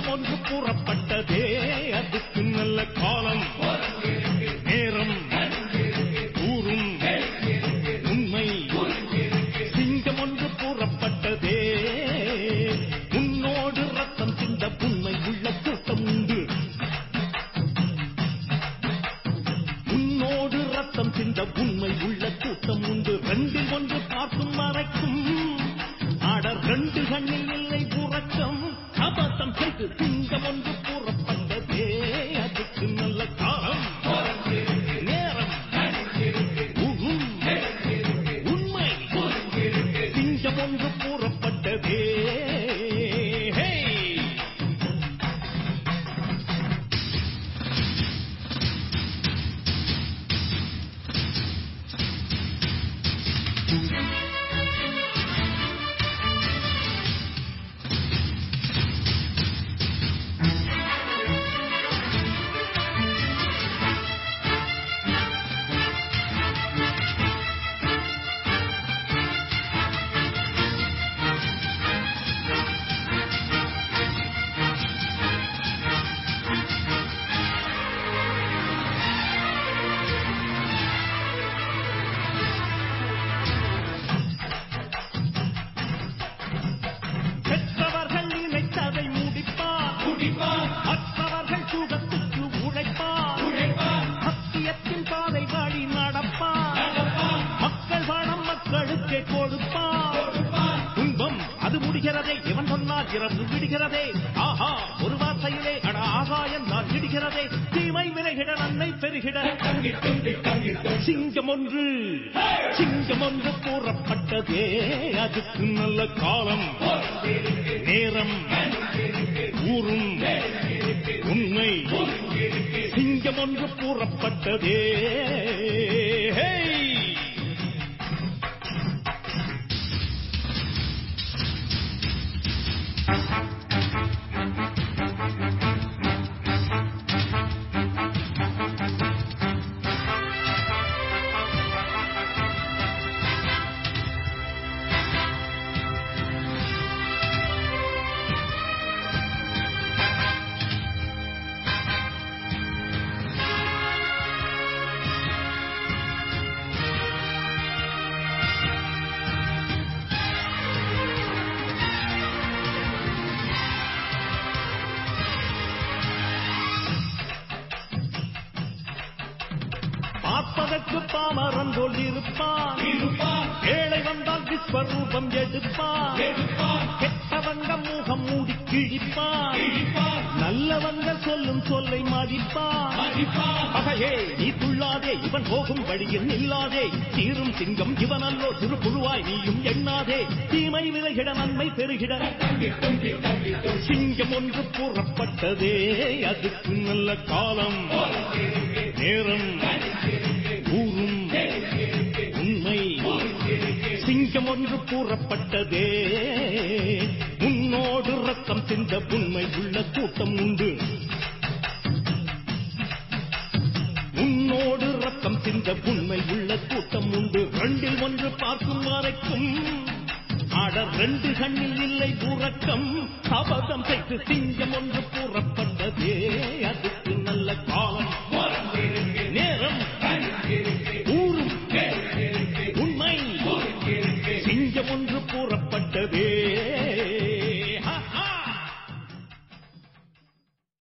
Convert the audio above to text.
ஒன்று கூறப்பட்டதே அதுக்கு நல்ல காலம் நேரம் கூறும் உண்மை சிங்கம் ஒன்று கூறப்பட்டதே உன்னோடு ரத்தம் சிந்த உண்மை உள்ள கூட்டம் உண்டு உன்னோடு ரத்தம் சிந்த உண்மை உள்ள கூட்டம் உண்டு ரெண்டில் ஒன்று பார்க்கும் மறைக்கும் ஆடர் ரெண்டு கண்ணில் இல்லை உறக்கம் அபத்தம் செய்து சிங்கம் ஒன்று கூறப்பட்டதே அதுக்கு நல்ல காலம் நேரம் உகும், உண்மை சிங்கம் ஒன்று கூறப்பட்டதே ஹே பெற்றவர்கள் நினைத்ததை முடிப்பார் மற்றவர்கள் சுகத்துக்கு உழைப்பார் சத்தியத்தின் பாதை வழி நடப்பார் மக்கள் பணம் மக்களுக்கே கொடுப்பார் துன்பம் அது முடிகிறதே இவன் சொன்னால் இரவு விடுகிறதே ஆஹா ஒரு வார்த்தையிலே அட ஆகாயம் நான் விடுகிறதே தீமை விலகிட நன்மை பெருகிட சிங்கம் ஒன்று சிங்கம் ஒன்று கூறப்பட்டதே அதுக்கு நல்ல காலம் நேரம் ஊரும் உண்மை சிங்கம் ஒன்று கூறப்பட்டதே ஹே! பார்ப்பதற்கு பாமரன் போல் இருப்பான் ஏழை வந்தால் விஸ்வரூபம் எடுப்பான் கெட்டவங்க முகம் மூடி கிழிப்பான் நல்லவங்க சொல்லும் சொல்லை மதிப்பான் பகையே நீ துள்ளாதே இவன் போகும் வழியில் நில்லாதே தீரும் சிங்கம் இவன் அல்லோ சிறு புழுவாய் நீயும் எண்ணாதே தீமை விலகிட நன்மை பெருகிட சிங்கம் ஒன்று கூறப்பட்டதே அதுக்கு நல்ல காலம் நேரம் ஊரும் உண்மை சிங்கம் ஒன்று கூறப்பட்டதே உன்னோடு ரத்தம் சிந்த உண்மை உள்ள கூட்டம் உண்டு உன்னோடு ரத்தம் சிந்த உண்மை உள்ள கூட்டம் உண்டு ரெண்டில் ஒன்று பார்க்கும் வரைக்கும் ஆடர் ரெண்டு கண்ணில் இல்லை உறக்கம் அபதம் செய்து சிங்கம் ஒன்று கூறப்பட்டதே அதுக்கு நல்ல காலம்